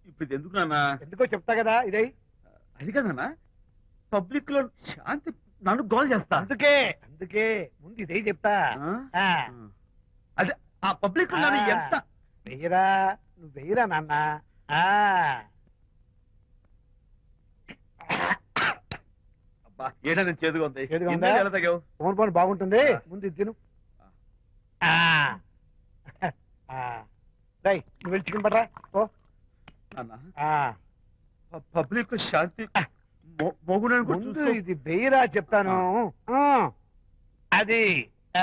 ఇప్పుడు ఇది ఎందుకు నాన్న ఎందుకో చెప్తా కదా ఇదే అది కదన్నా పబ్లిక్ లో శాంతి నన్ను గోల్ చేస్తా అందుకే అందుకే ముందు ఇదే చెప్తా ఆ? ఆ, అదే ఆ పబ్లిక్ లో నన్ను ఆ. ఎంత వెయ్యరా నువ్వు వెయ్యరా నాన్న ఆ, అబ్బా ఏంటో నేను చేదుగా ఉంది చేదుగా ఉందా? ఎన్నేళ్ళు ఎలా తాగావు? ఫోన్ ఫోన్ బాగుంటుంది ముందు ఇది తిను ఆ, ఆ. రేయ్, నువ్వు వెళ్ళి చికెన్ పట్టరా ఓ నాన్న ఆ, పబ్లిక్ లో శాంతి మొ- మొగుడని కూడా ముందు చూసుకో. ఇది వెయ్యరా చెప్తాను ఆ, అది ఆ,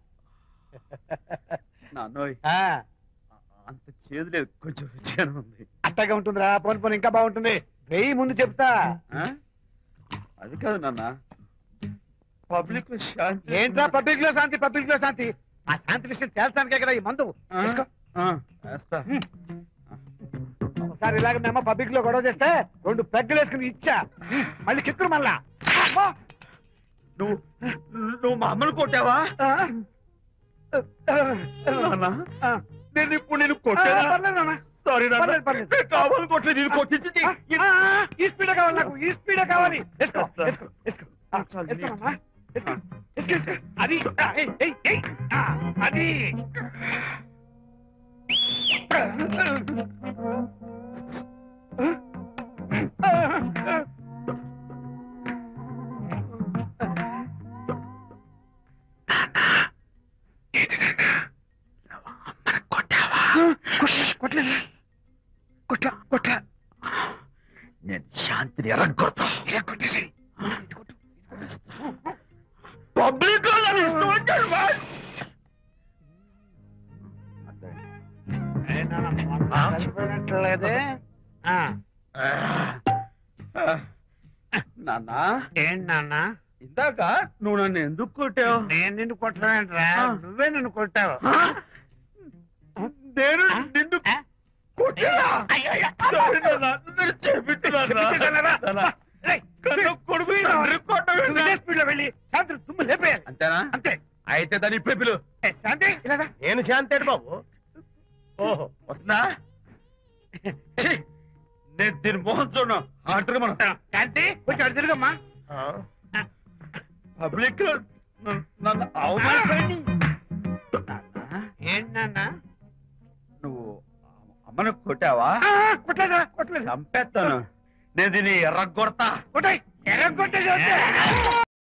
నాన్నోయ్ ఆ, అంత చేదు లేదు కొంచెం రుచిగానే ఉంది అట్టగా ఉంటుందిరా పోను పోను ఇంకా బాగుంటుంది వెయ్యి ముందు చెప్తా ఆ? అది కాదు నాన్న పబ్లిక్ లో శాంతి ఏంట్రా పబ్లిక్ లో శాంతి పబ్లిక్ లో శాంతి ఆ శాంతి విషయం తేల్చడానికే కదా ఈ మందు ఆ? తీసుకో. ఆ, వేస్తా ఒకసారి ఇలాగ మేము పబ్లిక్ లో గొడవ చేస్తే రెండు పెగ్గలు వేసుకుని ఇచ్చా మళ్ళీ కిక్కురు మళ్ళా అమ్మా! నువ్వు నువ్వు మా అమ్మను కొట్టావా ఆ? నాన్న ఆ. నేను ఇప్పుడు నేను ఆ, కొట్టానా పర్లేదు నాన్న. సారీ నాన్న పర్లేదు, పర్లేదు. నేను కావాలని కొట్టలేదు ఇది కొట్టించింది ఆ, ఆ, ఈ స్పీడ్ కావాలి నాకు ఈ స్పీడ్ కావాలి వేసుకో వేస్తా. వేసుకో వేసుకో ఆ, వేసుకోనమ్మా. వేసుకో, వేసుకో, వేసుకో. అది ఆ, ఏయ్, ఏయ్, ఏయ్. ఆ, అది కొట్టలేదు కొట్ల కొట్ల నేను శాంతిని ఎరగొడతా కొట్టేసాయి పబ్లిక్ లో నన్ను ఇష్టం వచ్చాడు వాడు. చనిపోయినట్లేదే ఆ, నాన్న ఏంటి నాన్న ఇందాక నువ్వు నన్ను ఎందుకు కొట్టావు నేను నిన్ను కొట్టలేంట్రా ఆ. నువ్వే నన్ను కొట్టావు నేను ఆ? నిన్ను ఆ? కొట్టానా? సారీ నాన్న, నేను చేపించున్నాను రా. చెప్పించానరా? నాన్న, రేయ్, కన్న కొడుకు తండ్రి కొట్టవేంటి? నువ్వు ఇదే స్పీడ్ లో వెళ్ళి శాంతి తుమ్ము లేపేయాలి అంతేనా అంతే అయితే దాని ఇప్పుడే పిలు ఏ, శాంతి ఇలా రా. నేను శాంతేడు బాబు ఓహో వస్తుందా ఛీ, నేను దీని మోహన్ చూడను ఆర్డర్ మనం శాంతి కొంచెం అటు తిరుగమ్మా పబ్లిక్ లో నన్ను- నన్ను అవమానించండి. ఏంటి నాన్న నువ్వు అమ్మను కొట్టావా ఆ, కొట్టలేదా కొట్టలేదు చంపేస్తాను నేను దీన్ని ఎర్రగొడతా కొట్టాయి ఎర్ర కొట్టేసి